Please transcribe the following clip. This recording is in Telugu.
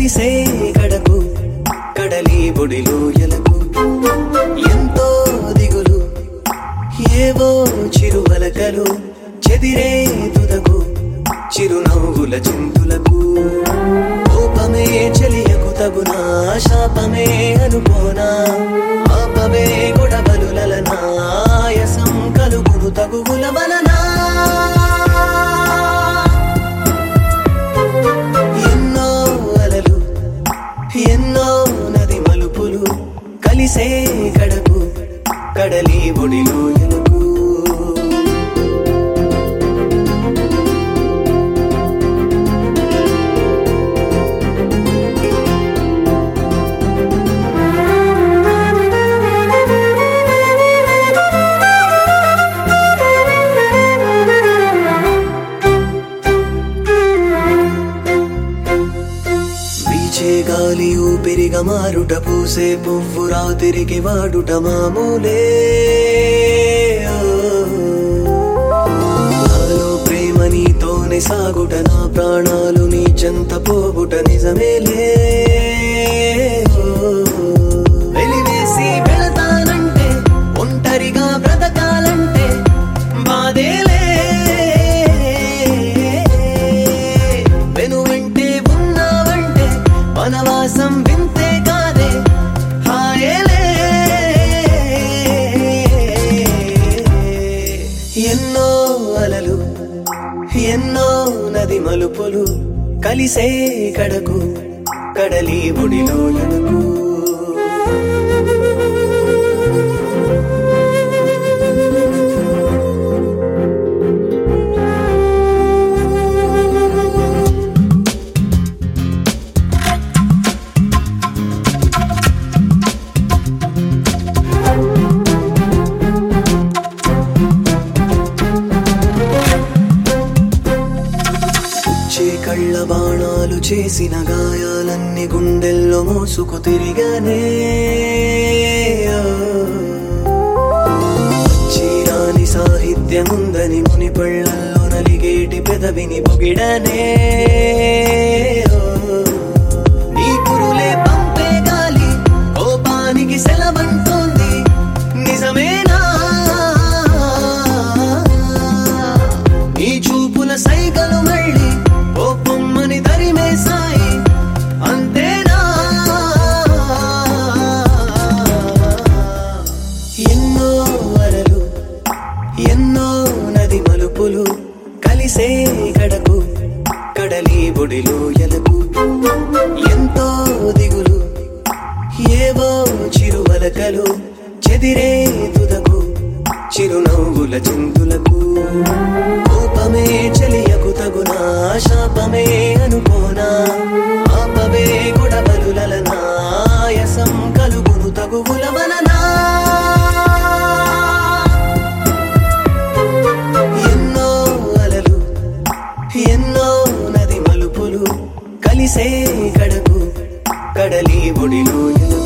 కలిసే గడకు కడలి బొడిలో ఎలకు ఎంతో దిగులు ఏవో చిరువలకలు చెదిరే తుదకు చిరునవ్వుల చింతులకు కోపమే చెలియకు తగునా శాపమే అనుకోనా ఆపవే గొడవలులనా ఆయాసం కలుగును తగువుల వలనా ఎన్నో అలలు ఎన్నో నది మలుపులు కలిసే కడకు కడలి ఒడిలో ఎలుగు వీచే గాలి ఊపిరిగా మారుట పూసే పువ్వు రాతిరికి వాడుట మామూలే నాలో ప్రేమ నీతోనే సాగుట నా ప్రాణాలు నీ చెంత పోగుట నిజమేలే వెలివేసి వెళతానంటే ఒంటరిగా బ్రతకాలంటే బాధేలే వెను వెంటే ఉన్నావంటే వనవాసం వింతే కాదే హాయేలే ఎన్నో అలలు ఎన్నో నది మలుపులు కలిసే కడకు కడలి బుడిలో ఎనుకు చే కళ్ళ బాణాలు చేసిన గాయాలన్నీ గుండెల్లో మోసుకు తిరిగానే చీరాని సాహిత్యముందని ముని పళ్ళల్లో నలిగేటి పెదవిని పొగిడనే నీ కురులే పంపే గాలి కోపానికి సెలవంటోంది నిజమేనా నీ చూపుల సైగలు మళ్ళీ ఓ పొమ్మని తరిమే సాయి అంతేనా ఎన్నో వరలు ఎన్నో నది మలుపులు కలిసే గడకు కడలి బొడిలో ఎలకు ఎంతో దిగులు ఏవో చిరువలకలు చెదిరే తుదకు చిరునవ్వుల చింతులకు కోపమే చెలియకు తగునా శాపమే అనుకోనా ఆపవే గొడవలులనా ఆయాసం కలుగును తగువుల వలనా ఎన్నో అలలు ఎన్నో నది మలుపులు కలిసే కడకు కడలి ఒడిలో ఎలుగు